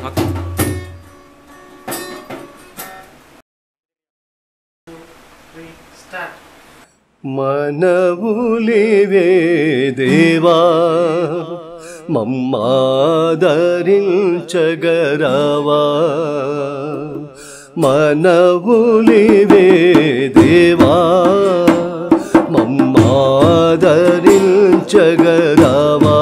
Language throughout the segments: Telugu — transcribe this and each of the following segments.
ఓకే మనవులివే దేవా మమ్మాదరించగరావా మనవులివే దేవా మమ్మాదరించగరావా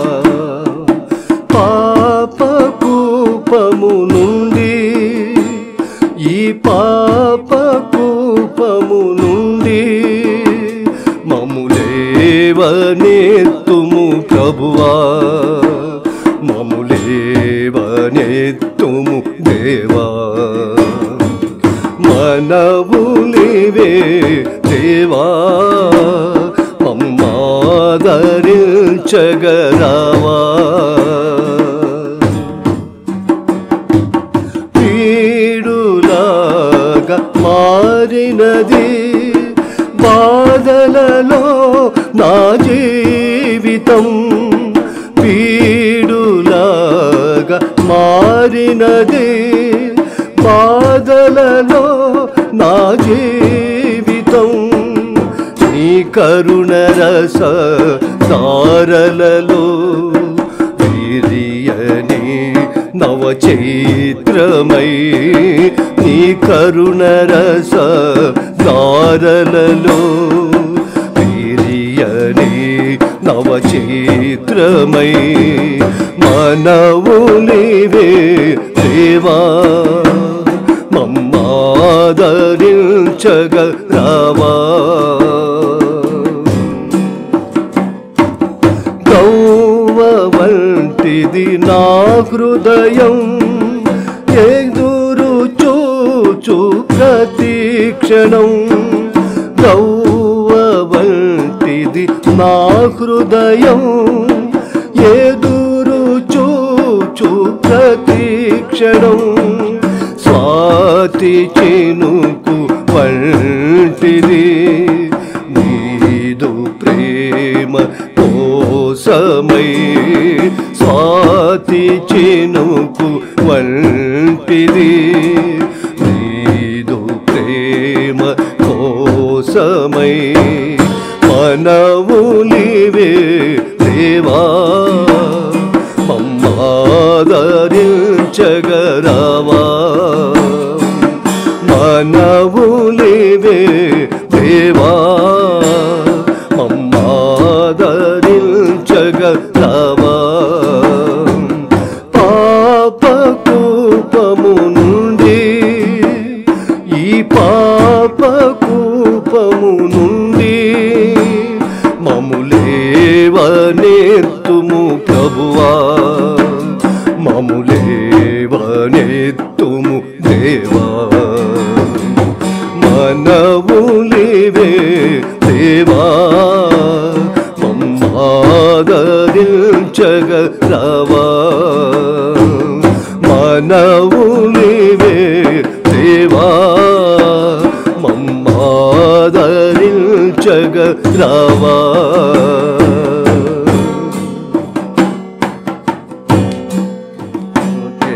పాప కూపము నుండి ఈ పాప కూపము నుండి మములేవనెత్తుము ప్రభువా మములేవనెత్తుము దేవా మనవులివే దేవా మమ్మాదరించగరావా పీడులాగా మారినది బాధలలో నా జీవితం పీడులాగా మారినది బాధలలో నా జీవితం నీ కరుణ రస తారలలో వీరియని నవ చైత్రమై నీ కరుణ రస దారలలో వీరియని నవ చైత్రమై మనవులివే దేవా మమ్మాదరించగ రావా గౌవ వంటిది నా హృదయం ఎదురు చూచు ప్రతి క్షణం గౌవ వంటిది నా హృదయం ఎదురు చూచు ప్రతి క్షణం స్వాతి చినుకు వంటిది నీదు ప్రేమ కోసమై స్వాతి చినుకు వంటిది నీదు ప్రేమ కోసమై మనవులివే దేవా మమ్మాదరించగరావా మనవులివే దేవా మమ్మాదరించగరావా పాప కూపము నుండి ఈ పాప కూపము నుండి మములేవనెత్తుము ప్రభువా మములేవనెత్తుము దేవా మనవులివే దేవా మమ్మాదరించగలవా మనవులివే దేవా మమ్మాదరించగలవా ఓకే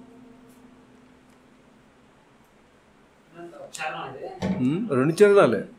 చరణం ఇది ఉమ్, రెండు చరణాలే